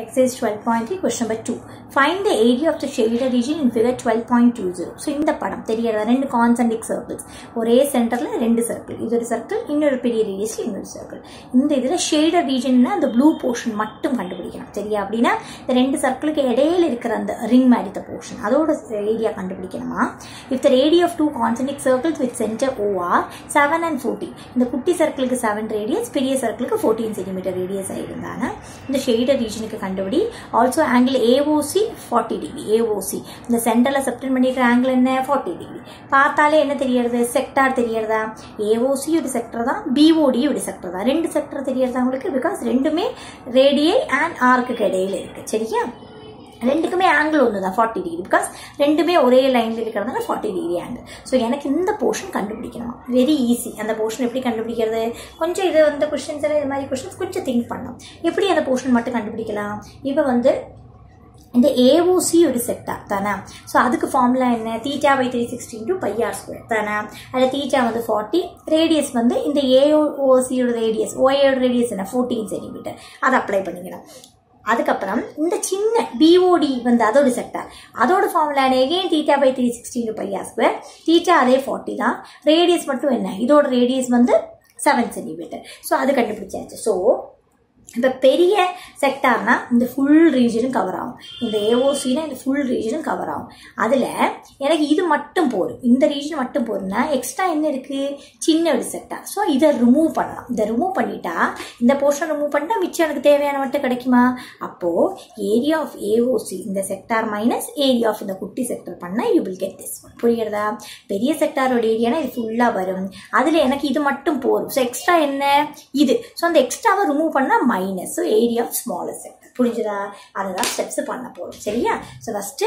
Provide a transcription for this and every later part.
Exercise 12.3 question number 2. Find the area of the shaded region in figure 12.20. So இந்த படம் தெரியறதா ரெண்டு concentric circles ஒரே சென்டரில் ரெண்டு சர்க்கிள் இது ஒரு சர்க்கிள் இன்னொரு பெரிய ரேடியஸில் இன்னொரு சர்க்கிள் இந்த இதில் ஷேடட் ரீஜன்னா அந்த ப்ளூ போர்ஷன் மட்டும் கண்டுபிடிக்கணும் சரியா அப்படின்னா இந்த ரெண்டு சர்க்கிளுக்கு இடையில இருக்கிற அந்த ரிங் மாதிரி த போர்ஷன் அதோட ஏரியா கண்டுபிடிக்கணுமா if the radii of two concentric circles with centre O are seven and fourteen இந்த குட்டி சர்க்கிளுக்கு செவன் ரேடியஸ் பெரிய சர்க்கிளுக்கு ஃபோர்டீன் சென்டிமீட்டர் ரேடியஸ் ஆயிருந்தாங்க இந்த ஷேடட் ரீஜனுக்கு கண்டுபிடி also angle AOC forty degree AOC இந்த சென்டரில் செப்டன் பண்ணியிருக்கிற ஆங்கிள் என்ன ஃபார்ட்டி டிகிரி பார்த்தாலே என்ன தெரியறது செக்டார் தெரியறதா ஏஓசி ஒரு செக்டர் தான் பிஓடி ஒரு செக்டர் தான் ரெண்டு செக்டர் தெரியறதா உங்களுக்கு பிகாஸ் ரெண்டுமே ரேடியை அண்ட் ஆர்க்குக்கு இடையில இருக்கு சரியா ரெண்டுக்குமே ஆங்கிள் ஒன்று தான் ஃபார்ட்டி டிகிரி பிகாஸ் ரெண்டுமே ஒரே லைனில் இருக்கிறதுனால ஃபார்ட்டி டிகிரி ஆங்கிள் ஸோ எனக்கு இந்த போர்ஷன் கண்டுபிடிக்கணும் வெரி ஈஸி அந்த போர்ஷன் எப்படி கண்டுபிடிக்கிறது கொஞ்சம் இது வந்து கொஷின்ஸ் எல்லாம் இது மாதிரி கொஷின்ஸ் கொஞ்சம் திங்க் பண்ணணும் எப்படி அந்த போர்ஷன் மட்டும் கண்டுபிடிக்கலாம் இப்போ வந்து இந்த ஏஓசி ஒரு செக்டார் தானே ஸோ அதுக்கு ஃபார்முலா என்ன theta by three sixteen to pi r square தானே அதில் தீட்டா வந்து ஃபார்ட்டி ரேடியஸ் வந்து இந்த ஏஓசியோட ரேடியஸ் ஓஏயோட ரேடியஸ் என்ன ஃபோர்டீன் சென்டிமீட்டர் அதை அப்ளை பண்ணிக்கலாம் அதுக்கப்புறம் இந்த சின்ன பிஓடி வந்து அதோட செக்டார் அதோட formula again theta by three sixteen to pi r square theta அதே ஃபார்ட்டி தான் ரேடியஸ் மட்டும் என்ன இதோட ரேடியஸ் வந்து செவன் சென்டிமீட்டர் ஸோ அது கண்டுபிடிச்சாச்சு ஸோ இப்போ பெரிய செக்டார்னா இந்த ஃபுல் ரீஜனும் கவர் ஆகும் இந்த ஏஓசினா இந்த ஃபுல் ரீஜனும் கவர் ஆகும் அதில் எனக்கு இது மட்டும் போதும் இந்த ரீஜன் மட்டும் போதும்னா எக்ஸ்ட்ரா என்ன இருக்குது சின்ன ஒரு செக்டார் ஸோ இதை ரிமூவ் பண்ணலாம் இதை ரிமூவ் பண்ணிட்டா இந்த போர்ஷன் ரிமூவ் பண்ணிட்டா மிச்சம் எனக்கு தேவையான மட்டும் கிடைக்குமா அப்போது ஏரியா ஆஃப் ஏஓசி இந்த செக்டார் மைனஸ் ஏரியா ஆஃப் இந்த குட்டி செக்டர் பண்ணால் you will get this one புரியுறதா பெரிய செக்டாரோட ஏரியானா இது ஃபுல்லாக வரும் அதில் எனக்கு இது மட்டும் போதும் ஸோ எக்ஸ்ட்ரா என்ன இது ஸோ அந்த எக்ஸ்ட்ராவை ரிமூவ் பண்ணால் minus so area of smaller sector புரிஞ்சுதா அதுதான் ஸ்டெப்ஸ் பண்ண போகிறோம் சரியா so first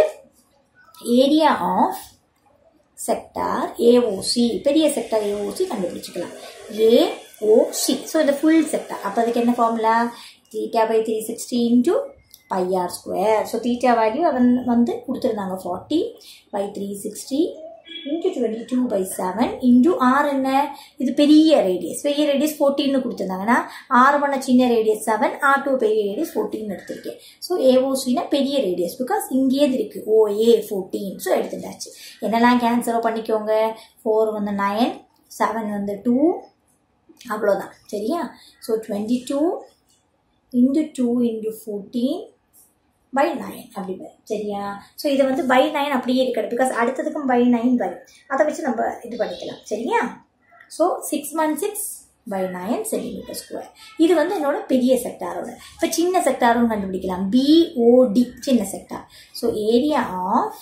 area of sector AOC பெரிய செக்டார் ஏஓசி கண்டுபிடிச்சிக்கலாம் ஏஓசி ஸோ இந்த ஃபுல் செக்டார் அப்போ அதுக்கு என்ன formula theta by three sixty into pi r square so theta value அவன் வந்து கொடுத்துருந்தாங்க forty by three sixty into twenty two by seven into r என்ன இது பெரிய ரேடியஸ் பெரிய ரேடியஸ் ஃபோர்டீன்னு கொடுத்துருந்தாங்கன்னா ஆர் பண்ண சின்ன ரேடியஸ் செவன் ஆர் டூ பெரிய ரேடியஸ் ஃபோர்டீன் எடுத்திருக்கேன் ஸோ ஏஓசினா பெரிய ரேடியஸ் பிகாஸ் இங்கேயே இருக்கு ஓஏ ஃபோர்டீன் ஸோ எடுத்துட்டாச்சு என்னெல்லாம் கேன்சலோ பண்ணிக்கோங்க ஃபோர் வந்து நயன் செவன் வந்து டூ அவ்வளோதான் சரியா so twenty two into two into fourteen by nine அப்படி வரும் சரியா ஸோ இதை வந்து பை நைன் அப்படியே இருக்காது பிகாஸ் அடுத்ததுக்கும் பை நைன் வரும் அதை வச்சு நம்ம இது பண்ணிக்கலாம் சரியா so six one six by nine centimetre square இது வந்து என்னோட பெரிய செக்டாரோட இப்போ சின்ன செக்டாரும் கண்டுபிடிக்கலாம் பிஓடி சின்ன sector so area of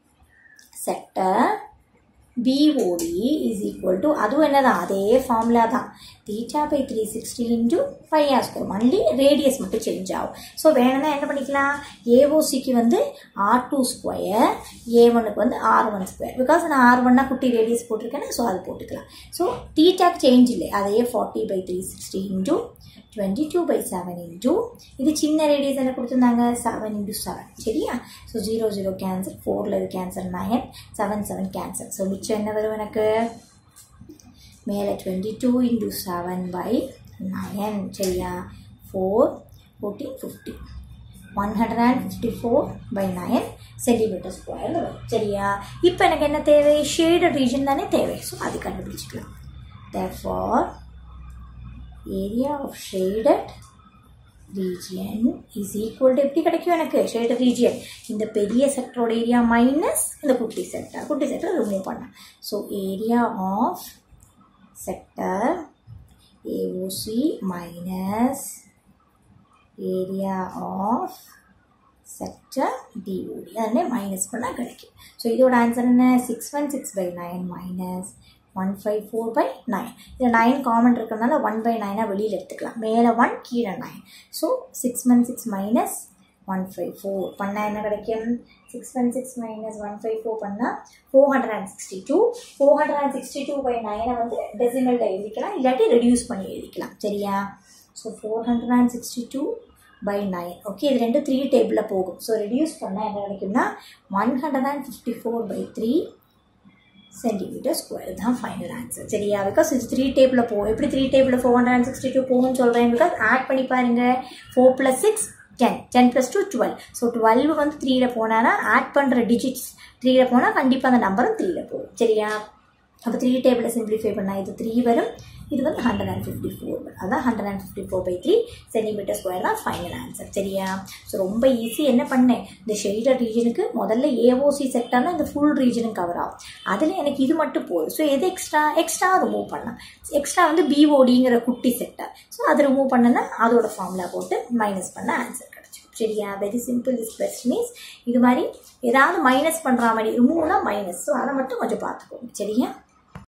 sector BOD is equal to அதுவும் என்னதான் அதே ஃபார்முலா தான் theta by three sixty into five r square only radius மட்டும் சேஞ்ச் ஆகும் ஸோ வேணும்னா என்ன பண்ணிக்கலாம் ஏஓசிக்கு வந்து ஆர் டூ ஸ்கொயர் ஏ ஒனுக்கு வந்து ஆர் ஒன் ஸ்கொயர் பிகாஸ் நான் ஆர் ஒன்னா குட்டி ரேடியஸ் போட்டிருக்கேன்னா ஸோ அது போட்டுக்கலாம் ஸோ தீட்டாக்கு சேஞ்ச் இல்லை அதையே forty by three sixty into twenty two by seven into இது சின்ன ரேடியஸ் என்ன கொடுத்துருந்தாங்க செவன் இன்டூ செவன் சரியா ஸோ ஜீரோ ஜீரோ கேன்சல் ஃபோரில் இது cancel nine seven seven cancel so மிச்சம் என்ன வரும் எனக்கு மேலே twenty two into seven by nine சரியா four fourteen fifty one hundred and fifty four by nine centimetre square வரும் சரியா இப்போ எனக்கு என்ன தேவை ஷேடட் ரீஜன் தானே தேவை ஸோ அது கண்டுபிடிச்சிக்கலாம் therefore area of shaded region is equal to எப்படி கிடைக்கும் எனக்கு ஷேடட் ரீஜியன் இந்த பெரிய செக்டரோட ஏரியா மைனஸ் இந்த குட்டி செக்டர் குட்டி செக்டர் ரிமூவ் பண்ணேன் so area of sector AOC minus area of sector DOT அதனே மைனஸ் பண்ணால் கிடைக்கும் ஸோ இதோட ஆன்சர் என்ன six one six by nine minus one five four by nine இதில் நைன் காமன் இருக்கிறதுனால ஒன் பை நைனாக வெளியில் எடுத்துக்கலாம் மேலே ஒன் கீழே nine so six one six minus one five four பண்ணால் என்ன கிடைக்கும் six one six minus one five four பண்ணால் four hundred and sixty two four hundred and sixty two by நைனை வந்து டெசிமலில் எழுதிக்கலாம் இல்லாட்டி ரெடியூஸ் பண்ணி எழுதிக்கலாம் சரியா so four hundred and sixty two by nine okay இது ரெண்டு த்ரீ டேபிளில் போகும் ஸோ ரெடியூஸ் பண்ணால் என்ன கிடைக்கும்னா one hundred and fifty four by three centimetre square தான் ஃபைனல் ஆன்சர் சரியா பிகாஸ் இது த்ரீ டேபிளில் போகும் எப்படி த்ரீ டேபிளில் four hundred and sixty two போகும்னு சொல்கிறேன் பிகாஸ் ஆட் பண்ணி பாருங்க four plus six ten ten plus two twelve so twelve வந்து த்ரீயில் போனான்னா ஆட் பண்ணுற டிஜிட்ஸ் த்ரீயில் போனால் கண்டிப்பாக அந்த நம்பரும் த்ரீயில் போகும் சரியா அப்போ த்ரீ டேபிளை சிம்பிளிஃபை பண்ணால் இது த்ரீ வரும் இது வந்து ஹண்ட்ரட் அண்ட் ஃபிஃப்டி ஃபோர் அதான் hundred and fifty four by three centimetre square தான் ஃபைனல் ஆன்சர் சரியா ஸோ ரொம்ப ஈஸி என்ன பண்ணேன் இந்த ஷெல்டர் ரீஜனுக்கு முதல்ல ஏஓசி செக்டர்னா இந்த ஃபுல் ரீஜனும் கவர் ஆகும் அதில் எனக்கு இது மட்டும் போதும் ஸோ எது எக்ஸ்ட்ரா எக்ஸ்ட்ரா ரிமூவ் பண்ணலாம் எக்ஸ்ட்ரா வந்து பிஓடிங்கிற குட்டி செக்டர் ஸோ அதை ரிமூவ் பண்ணனா அதோட ஃபார்முலா போட்டு மைனஸ் பண்ண ஆன்சர் கிடச்சிடும் சரியா very simple this question is இது மாதிரி ஏதாவது மைனஸ் பண்ணுற மாதிரி ரிமூவ்னா மைனஸ் ஸோ அதை மட்டும் கொஞ்சம் பார்த்துக்கோங்க சரியா